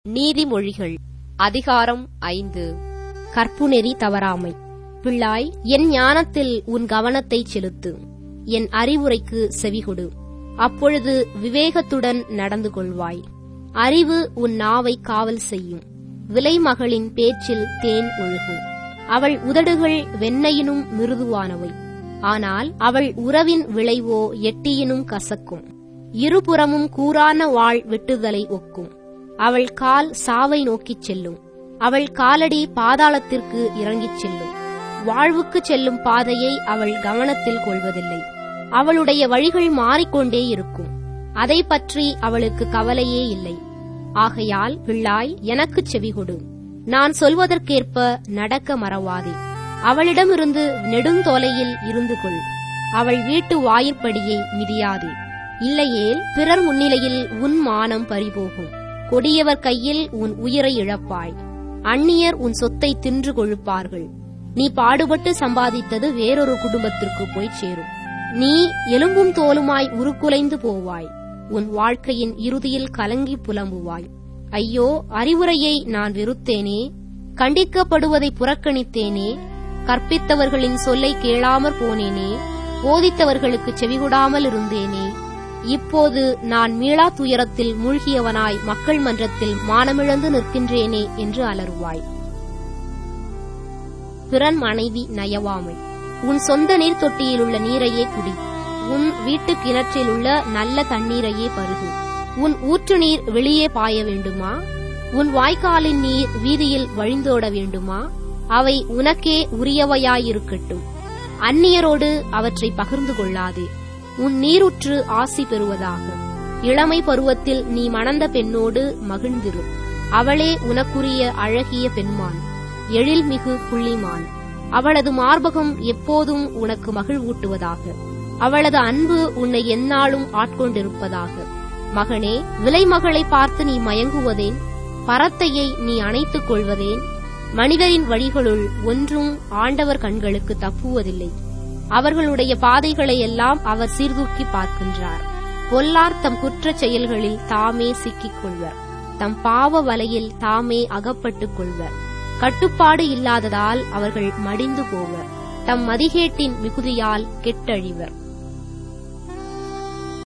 நீதிமொழிகள் அதிகாரம் ஐந்து கற்புநெறி தவறாமை பிள்ளாய் என் ஞானத்தில் உன் கவனத்தைச் செலுத்து என் அறிவுரைக்கு செவிகொடு அப்பொழுது விவேகத்துடன் நடந்து கொள்வாய் அறிவு உன் நாவை காவல் செய்யும் விலைமகளின் பேச்சில் தேன் ஒழுகும் அவள் உதடுகள் வெண்ணையினும் மிருதுவானவை ஆனால் அவள் உறவின் விளைவோ எட்டியினும் கசக்கும் இருபுறமும் கூரான வாள் வெட்டுதலை ஒக்கும் அவள் கால் சாவை நோக்கிச் செல்லும் அவள் காலடி பாதாளத்திற்கு இறங்கிச் செல்லும் வாழ்வுக்குச் செல்லும் பாதையை அவள் கவனத்தில் கொள்வதில்லை அவளுடைய வழிகள் மாறிக்கொண்டே இருக்கும் அதை பற்றி அவளுக்கு கவலையே இல்லை ஆகையால் பிள்ளாய் எனக்குச் செவிகொடு நான் சொல்வதற்கேற்ப நடக்க மறவாதே அவளிடமிருந்து நெடுந்தொலையில் இருந்து கொள் அவள் வீட்டு வாயிற்படியை மிதியாதே இல்லையேல் பிறர் முன்னிலையில் உன் மானம் பறிபோகும் கொடியவர் கையில் உன் உயிரை இழப்பாய் அந்நியர் உன் சொத்தை தின்று கொழுப்பார்கள் நீ பாடுபட்டு சம்பாதித்தது வேறொரு குடும்பத்திற்கு போய் சேரும் நீ எலும்பும் தோலுமாய் உருக்குலைந்து போவாய் உன் வாழ்க்கையின் இறுதியில் கலங்கி புலம்புவாய் ஐயோ அறிவுரையை நான் வெறுத்தேனே கண்டிக்கப்படுவதை புறக்கணித்தேனே கற்பித்தவர்களின் சொல்லை கேளாமற் போனேனே போதித்தவர்களுக்கு செவிகொடாமல் இருந்தேனே இப்போது நான் மீளா துயரத்தில் மூழ்கியவனாய் மக்கள் மன்றத்தில் மானமிழந்து நிற்கின்றேனே என்று அலறுவாய் பிறன் மனைவி நயவாமை உன் சொந்த நீர் தொட்டியிலுள்ள நீரையே குடி உன் வீட்டு கிணற்றிலுள்ள நல்ல தண்ணீரையே பருகு உன் ஊற்று நீர் வெளியே பாய வேண்டுமா உன் வாய்க்காலின் நீர் வீதியில் வழிந்தோட வேண்டுமா அவை உனக்கே உரியவையாயிருக்கட்டும் அந்நியரோடு அவற்றை பகிர்ந்து கொள்ளாதே உன் நீருற்று ஆசி பெறுவதாக இளமை பருவத்தில் நீ மணந்த பெண்ணோடு மகிழ்ந்திரு அவளே உனக்குரிய அழகிய பெண்மான் எழில்மிகு புள்ளிமான் அவளது மார்பகம் எப்போதும் உனக்கு மகிழ்வூட்டுவதாக அவளது அன்பு உன்னை எந்நாளும் ஆட்கொண்டிருப்பதாக மகனே விலைமகளை பார்த்து நீ மயங்குவதேன் பரத்தையை நீ அணைத்துக் கொள்வதேன் மனிதரின் வழிகளுள் ஒன்றும் ஆண்டவர் கண்களுக்கு தப்புவதில்லை அவர்களுடைய பாதைகளை எல்லாம் அவர் சீர்தூக்கி பார்க்கின்றார் பொல்லார் தம் குற்றச் செயல்களில் தாமே சிக்கிக் கொள்வர் தம் பாவ வலையில் தாமே அகப்பட்டுக் கொள்வர் கட்டுப்பாடு இல்லாததால் அவர்கள் மடிந்து போவர் தம் மதிகேட்டின் மிகுதியால் கெட்டழிவர்